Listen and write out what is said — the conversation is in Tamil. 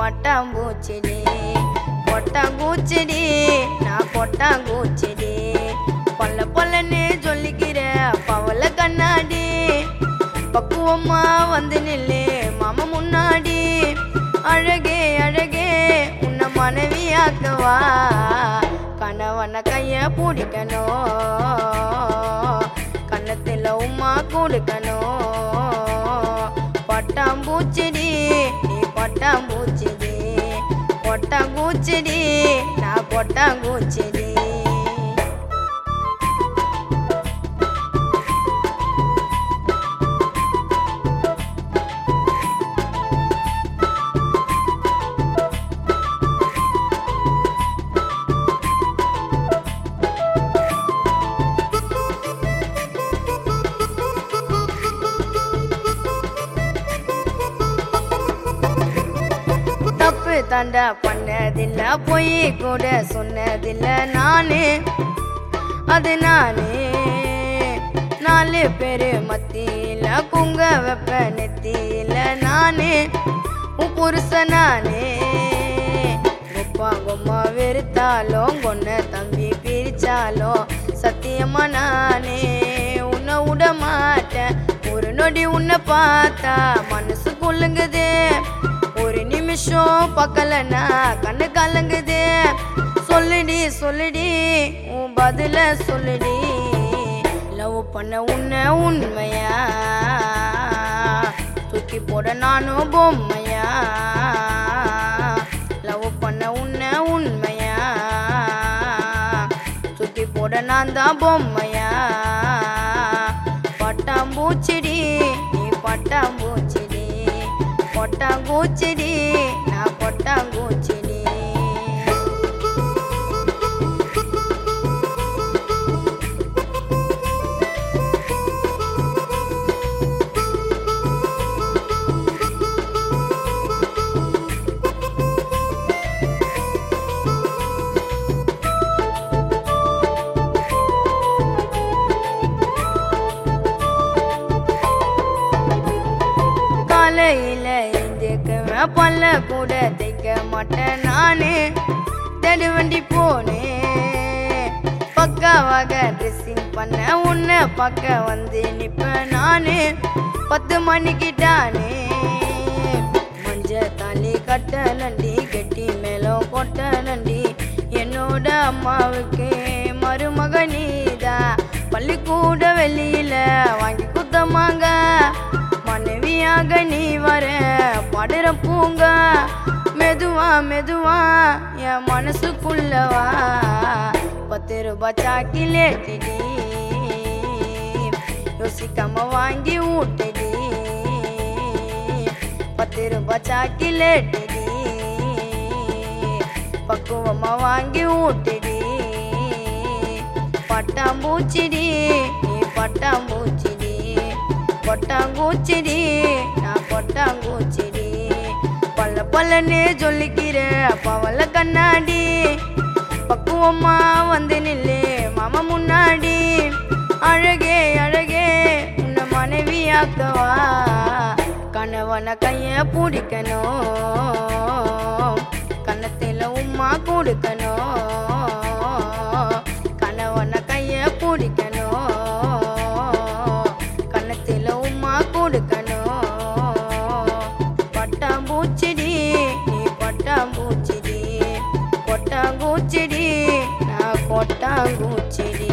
பட்டாம்பூச்சிடி கொட்டாங்கூச்சிடி நான் கொட்டாங்கூச்சிடி பல்ல பல்லன்னு சொல்லிக்கிற பவள கண்ணாடி பக்குவமா வந்து நில்லு மாமா முன்னாடி அழகே அழகே உன்னை மனைவியாக்குவா கணவனை கைய பிடிக்கணும் கன்னத்தில் உமா கொடுக்கணும் பட்டாம்பூச்சிடி நீ பட்டாம்பூச்சிடி கொட்டாங்கூச்சிடி நான் கொட்டாங்கூச்சிடி தப்பு தண்டா பண்ணதில்ல பொய் கூட சொன்னதில்ல நானு அது நானு நாலு பேரு மத்தியில குங்க வெப்ப நெத்தியில நானு உன் புருஷ நானே குப்பா கும்மா வெறுத்தாலும் கொன்ன தம்பி பிரிச்சாலும் சத்தியமா நானே உன்னை விட மாட்டேன் ஒரு நொடி உன்னை பார்த்தா மனசு குலுங்குது ஒரு நிமிஷம் பக்கலனா கண்ணு கலங்குது சொல்லுடி சொல்லுடி உன் பதில சொல்லுடி லவ் பண்ண உன்னை உண்மையா தூக்கி போட நானும் பொம்மையா லவ் பண்ண உன்னை உண்மையா தூக்கி போட நான் தான் பொம்மையா பட்டாம்பூச்சிடி நீ பட்டாம்பூச்சிடி கொட்டாங்கூச்சிடி நான் கொட்டாங்கூச்சிடி காலையில எழுந்துக்குவேன் பல்ல கூட தைக்க மாட்டேன் நானு தேடி வண்டி போனேன் பக்காவாக ட்ரெஸ்ஸிங் பண்ண உன்னை பார்க்க வந்து நிப்பேன் நானு பத்து மணிக்கிட்டானே மஞ்ச தாலி கட்ட நண்டி கெட்டி மேலும் கொட்ட நண்டி என்னோட அம்மாவுக்கு மருமக நீதா பள்ளிக்கூட வெளியில வாங்கி குத்தமாங்க மனைவியாக நீ வர படுற பூங்க மெதுவா மெதுவா என் மனசுக்குள்ளவா பத்து ரூபாய் சாக்கிலேட்டுடி யோசிக்காம வாங்கி ஊட்டுடி பத்து ரூபாய் சாக்கிலேட்டுடி பக்குவமா வாங்கி ஊட்டுடி பட்டாம்பூச்சிடி நீ பட்டாம்பூச்சிடி கொட்டாங்கூச்சிடி நான் கொட்டாங்கூச்சிடி பல்ல பல்லன்னு சொல்லிக்கிற பவள கண்ணாடி பக்குவமா வந்து நில்லு மாமா முன்னாடி அழகே அழகே உன்னை மனைவியாக்கவா கணவனை கைய பிடிக்கணும் கன்னத்தில் உம்மா கொடுக்கணும் கணவனை கைய பிடிக்கணும் கன்னத்தில் உம்மா கொடுக்கணும் பட்டாம்பூச்சிடி நீ பட்டாம்பூச்சிடி கொட்டாங்கூச்சிடி நான் கொட்டாங்கூச்சிடி